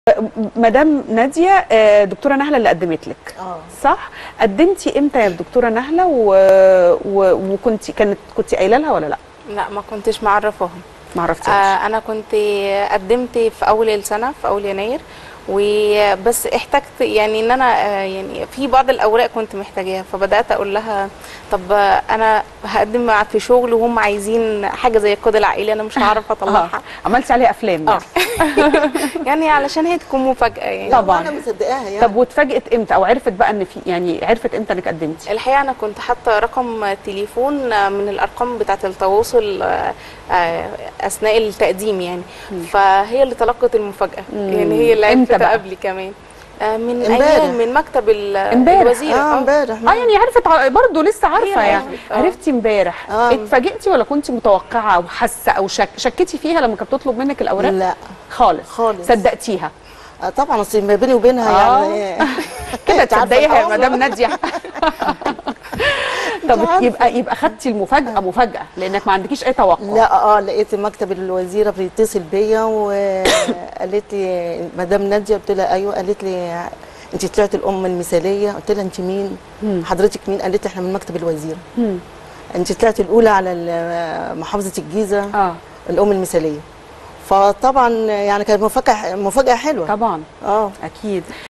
مدام ناديه آه، دكتوره نهله اللي قدمت لك اه صح قدمتي امتى يا دكتوره نهله و... و... وكنت كانت كنت قايله لها ولا لا لا ما كنتش معرفاهم ما عرفتيش آه انا كنت قدمت في اول السنه في اول يناير وبس احتجت يعني ان انا آه، يعني في بعض الاوراق كنت محتاجاها فبدات اقول لها طب آه، انا هقدم مع- في شغل وهم عايزين حاجه زي الكود العائلي انا مش هعرف اه اطلعها عملتي عليها افلام اه يعني. يعني علشان هي تكون مفاجاه يعني طبعاً. انا مصدقاها يعني طب واتفاجئت امتى او عرفت بقى ان في يعني عرفت امتى انك قدمتي الحقيقه انا كنت حاطه رقم تليفون من الارقام بتاعه التواصل آه، آه، اثناء التقديم يعني فهي اللي تلقت المفاجاه يعني هي اللي إمتى عرفت بقى؟ قبلي كمان آه، من امبارح. ايام من مكتب ال- امبارح. الوزير اه آه. امبارح اه يعني عرفت ع- برضه لسه عارفه هي يعني عرفت، آه. عرفتي امبارح آه. اتفاجئتي ولا كنت متوقعه او حاسه او شك... شكيتي فيها لما كانت بتطلب منك الاوراق لا خالص خالص. صدقتيها آه طبعا اصل ما بيني وبينها آه. يعني كده أنت عارفة تصدقيها يا الأمر. مدام ناديه طب عارفة. يبقى يبقى خدتي المفاجاه مفاجاه لانك ما عندكيش اي توقع لا اه لقيت مكتب الوزيره بيتصل بيا وقالت لي مدام ناديه قلت لها ايوه قالت لي انت طلعت الام المثاليه قلت لها انت مين حضرتك مين قالت لي احنا من مكتب الوزيره مم. انت طلعت الاولى على ال- محافظه الجيزه اه الام المثاليه فطبعا يعني كانت مفاجاه مفاجاه حلوه طبعا اه اكيد